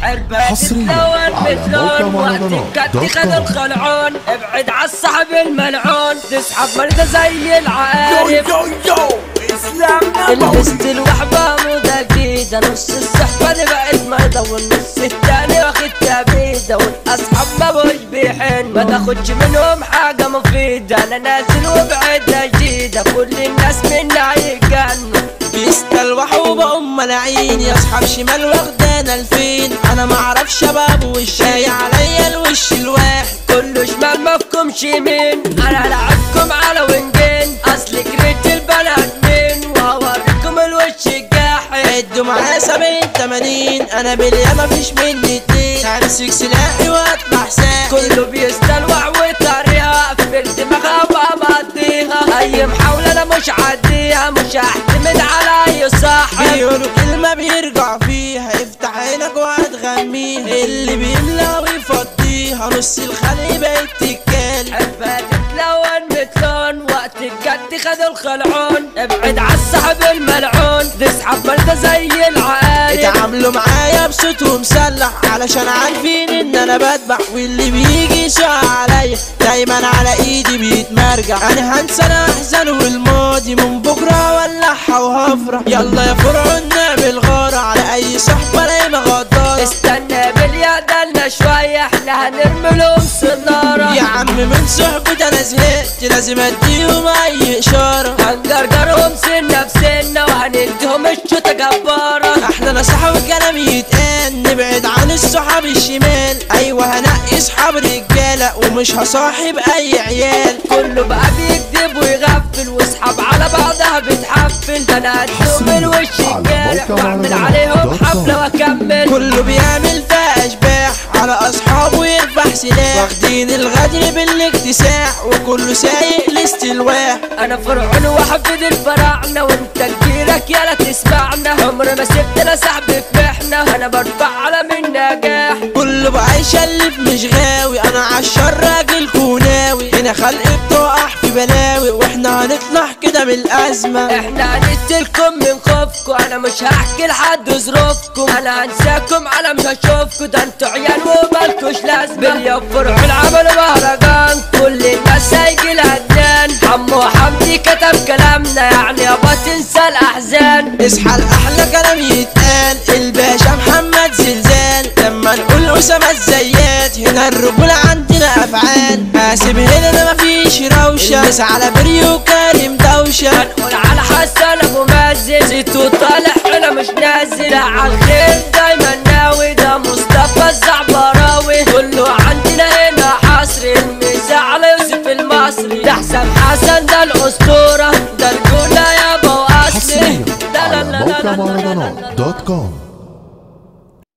عربة حصرياً تتلون على بتلون موقع وقت مهرجانات الكت دوت خذ كوم. الخلعون ابعد عالصاحب الملعون تسحب مرضى زي العقارب لبست الوحبة موضة جديدة نص الصحبة دي بقت مرضى والنص التاني واخد تبيدة والاصحاب ما بوش بيحن ما تاخدش منهم حاجة مفيدة انا نازل وبعدة جديدة كل الناس منا يتجنوا بيستلوحوا وبقوم ملاعين يا اصحاب شمال واخدانا الفين انا معرفش شباب والشاي عليا الوش الواحد كله شمال مفكمش يمين انا لعبكم على وينجين اصل جريت البنات مين وهوريكم الوش الجاحد عدوا معايا سبعين تمانين انا بليا مفيش مني اتنين همسك سلاحي واطلع ساحل كله بيستلوع وطريقة في دماغها وبقضيها اي محاولة انا مش عديها مش هعتمد على اي صاحب بيقولوا كلمة بيرجع فيها افتح عينك وهتغميها اللي بيملى ويفضيها نص الخلق بقت تتكلم حبة تتلون بتلون وقت الجد خدوا الخلعون ابعد عالصاحب الملعون تسحب مرضى زي العقارب اتعاملوا معايا بصوت ومسلح علشان عارفين ان انا بدبح واللي بيجي يسوق عليا دايما على ايدي بيتمرجع انا هنسى انا احزن والماضي من بكره ولعها وهفرح يلا يا فرعون نعمل غارة على اي صحبه لا غدارة استنى باليدلنا شوية احنا هنرمي لهم سنارة يا عم من صحبة انا زهقت لازم اديهم اي اشارة هنجرجرهم سنة بسنة وهنديهم الشوطة جبارة احلى نصيحة والكلام يتقال نبعد عن الصحاب الشمال ايوه هنقي صحاب رجالة ومش هصاحب اي عيال كله بقى بيكذب ويغفل واصحاب على بعضها بتحفل انا هديهم حصرياً الوش على الجارح موقع واعمل مهرجانات عليهم دوت كوم. حفلة واكمل كله بيعمل فيها اشباح على اصحابه يرفع سلاح واخدين الغدر بالاكتساح وكله سايق لاستلواح انا فرعون وحفيد الفراعنة وانت كبيرك يلا تسمعنا عمري ما سبت انا صاحبي في محنة انا برفع على من نجاح كله بقى يشلف مش غاوي انا عالشر راجل كوناوي هنا خلق بتقع في بلاوي واحنا هنطلع كده من الازمة احنا هنقتلكم من خوفكم انا مش هحكي لحد ظروفكم انا هنساكم على مش هشوفكم ده انتوا عيال ومالكوش لازمه باليوم فرعون عملوا مهرجان كل الناس هيجي الهدان حمو حمدي كتب كلامنا يعني يابا تنسى الاحزان اصحى الاحلى كلام يتقال الباشا محمد زلزال لما نقول اسامه الزيات هنا الرجوله عندنا افعال حاسب هنا انا مفيش روشه بس على بريو كريم دوشه هنقول على حسن ابو مازن زيتو طالع هنا مش نازل على الخير دايما ناوي ده مصطفى الزعبراوي كله عندنا هنا حصري الميزة على يوسف المصري ده حسام حسن ده الاسطورة ده رجولة يابا واصلي حصريا لا لا على لا لا موقع لا لا لا مهرجانات لا دوت كوم